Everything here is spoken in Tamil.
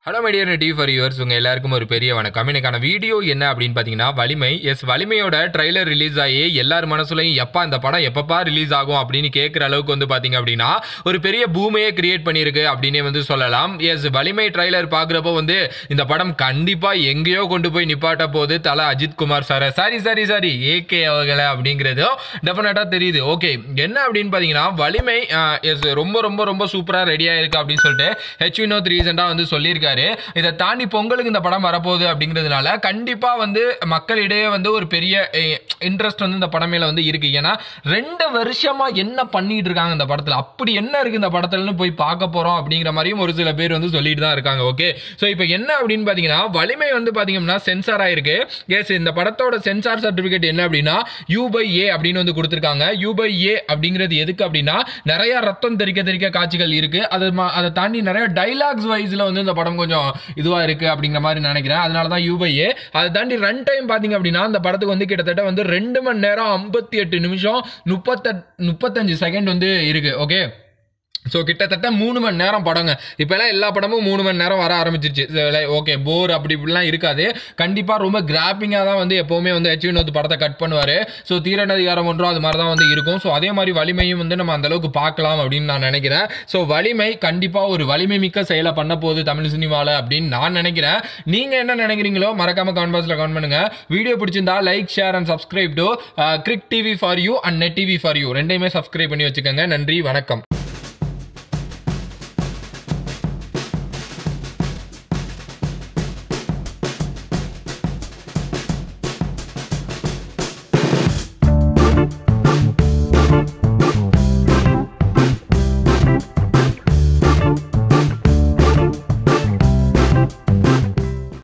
hello my dear TV for yours உங்கள் எல்லாருக்கும் ஒரு பெரிய வணக்கம் எனக்கான வீடியோ என்ன அப்படின்னு பார்த்தீங்கன்னா வலிமை எஸ் வலிமையோட ட்ரைலர் ரிலீஸ் ஆகி எல்லார் மனசுலையும் எப்பா இந்த படம் எப்பப்பா ரிலீஸ் ஆகும் அப்படின்னு கேட்குற அளவுக்கு வந்து பார்த்தீங்க அப்படின்னா ஒரு பெரிய பூமையே கிரியேட் பண்ணியிருக்கு அப்படின்னே வந்து சொல்லலாம் எஸ் வலிமை ட்ரைலர் பார்க்குறப்போ வந்து இந்த படம் கண்டிப்பாக எங்கேயோ கொண்டு போய் நிப்பாட்ட போது Thala Ajith Kumar sir sorry sorry sorry AK அவர்களை அப்படிங்கிறதும் டெஃபினட்டாக தெரியுது ஓகே என்ன அப்படின்னு பார்த்தீங்கன்னா வலிமை எஸ் ரொம்ப ரொம்ப ரொம்ப சூப்பராக ரெடியாக இருக்கு அப்படின்னு சொல்லிட்டு ஹெச் வினோத் ரீசெண்டாக வந்து சொல்லியிருக்காரு இதை தாண்டி பொங்கலுக்கு இந்த படம் வரப்போகுது அப்படிங்கிறதுனால கண்டிப்பாக வந்து மக்களிடையே வந்து ஒரு பெரிய இன்ட்ரெஸ்ட் வந்து இந்த படம் மேல வந்து இருக்கு ஏன்னா ரெண்டு வருஷமா என்ன பண்ணிட்டு இருக்காங்க இந்த படத்தில் அப்படி என்ன இருக்கு இந்த படத்துலன்னு போய் பார்க்க போறோம் அப்படிங்கிற மாதிரியும் ஒரு சில பேர் வந்து சொல்லிட்டு தான் இருக்காங்க ஓகே ஸோ இப்போ என்ன அப்படின்னு பார்த்தீங்கன்னா வலிமை வந்து பார்த்தீங்கன்னா சென்சார் ஆயிருக்கு எஸ் இந்த படத்தோட சென்சார் சர்டிஃபிகேட் என்ன அப்படின்னா யூ பை ஏ அப்படின்னு வந்து கொடுத்துருக்காங்க யூ பை ஏ அப்படிங்கிறது எதுக்கு அப்படின்னா நிறைய ரத்தம் தெறிக்க தெறிக்க காட்சிகள் இருக்கு அது ம- அதை தாண்டி நிறைய டைலாக்ஸ் வைஸ்ல வந்து இந்த படம் கொஞ்சம் இதுவா இருக்கு அப்படிங்கிற மாதிரி நினைக்கிறேன் அதனால தான் யூ பை ஏ அதை தாண்டி ரன் டைம் பாத்தீங்க அப்படின்னா இந்த படத்துக்கு வந்து கிட்டத்தட்ட வந்து ரெண்டு மணி நேரம் ஐம்பத்தி எட்டு நிமிஷம் முப்பத்தெட் முப்பத்தஞ்சு செகண்ட் வந்து இருக்கு ஓகே ஸோ கிட்டத்தட்ட மூணு மணி நேரம் படங்க இப்போல்லாம் எல்லா படமும் மூணு மணி நேரம் வர ஆரம்பிச்சிருச்சு ஓகே போர் அப்படி இப்படிலாம் இருக்காது கண்டிப்பாக ரொம்ப கிராப்பிங்காக தான் வந்து எப்போவுமே வந்து ஹெச் வினோத் படத்தை கட் பண்ணுவார் ஸோ தீரன் அதிகாரம் ஒன்றும் அது மாதிரி தான் வந்து இருக்கும் ஸோ அதே மாதிரி வலிமையும் வந்து நம்ம அந்த அளவுக்கு பார்க்கலாம் அப்படின்னு நான் நினைக்கிறேன் ஸோ வலிமை கண்டிப்பாக ஒரு வலிமை மிக்க செயலை பண்ண போகுது தமிழ் சினிமாவில் அப்படின்னு நான் நினைக்கிறேன் நீங்கள் என்ன நினைக்கிறீங்களோ மறக்காம கமெண்ட் பாக்ஸில் கமெண்ட் பண்ணுங்க வீடியோ பிடிச்சிருந்தா like share and subscribe to Crick TV for you and Net TV for you ரெண்டையுமே சப்ஸ்கிரைப் பண்ணி வச்சுக்கோங்க நன்றி வணக்கம்